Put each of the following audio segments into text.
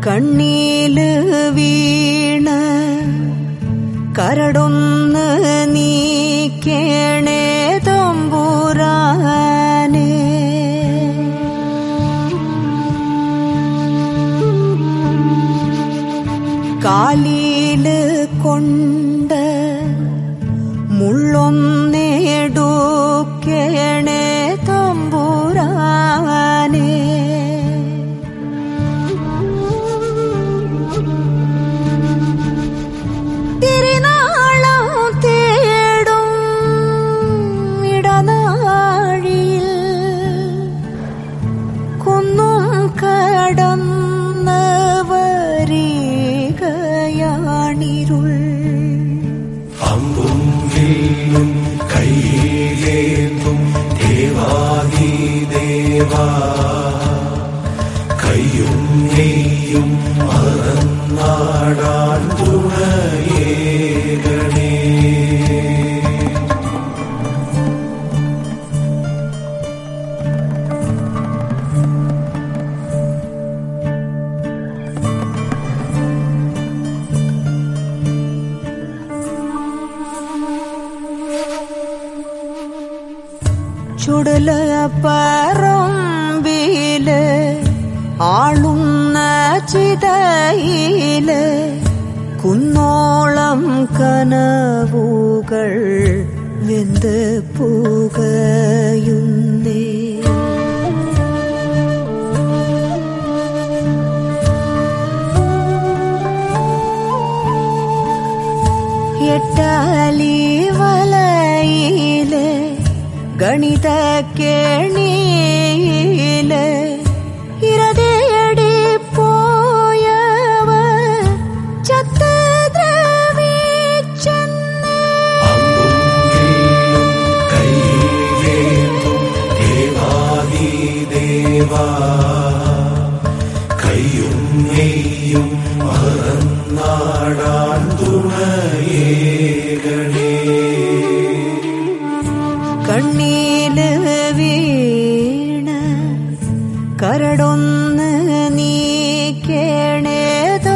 കണ്ണീല് വീണ കരടൊന്ന് നീക്കേണേ തമ്പുരാനെ കാലില് കൊണ്ട് മുള്ളൊന്നേടുക്കേണേ തമ്പുരാനെ തിരുനാളം തേടും ഇടനാഴിയിൽ കുന്നും കടന്ന് വരികയാണിരുൾ അമ്പും വില്ലും കയ്യിലേന്തും ദേവാദി ദേവാ കയ്യും നെയ്യും മറന്നാടാൻ തുണയേകണേ ചുടല പറമ്പില് ആളുന്ന ചിതയില് കുന്നോളം കനവുകൾ വെന്ത് പുകയുന്നേ എട്ടാലി വലയില് ഗണിത കേണിയില് ഇരതേടി പോയവ ചത്ത ദ്രവിച്ചെന്ന് അമ്പും കയ്യിലേന്തും ദേവാദി ദേവാ കയ്യും നെയ്യും മറന്നാടാൻ തുണയേകണേ കണ്ണീല് വീണ കരടൊന്ന് നീക്കേണേ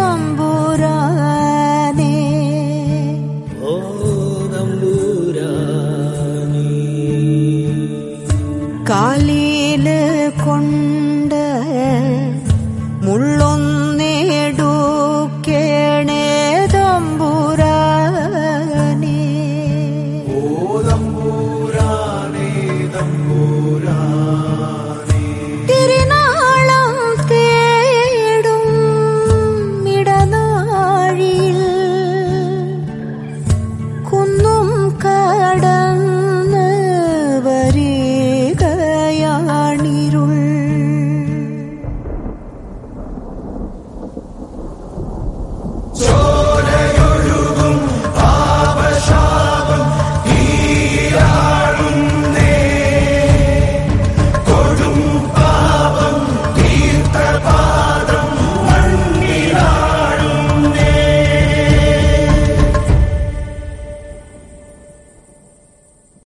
തമ്പുരാനേ ഓ തമ്പുരാനേ കാലില് കൊണ്ട് മുള്ളൊന്ന്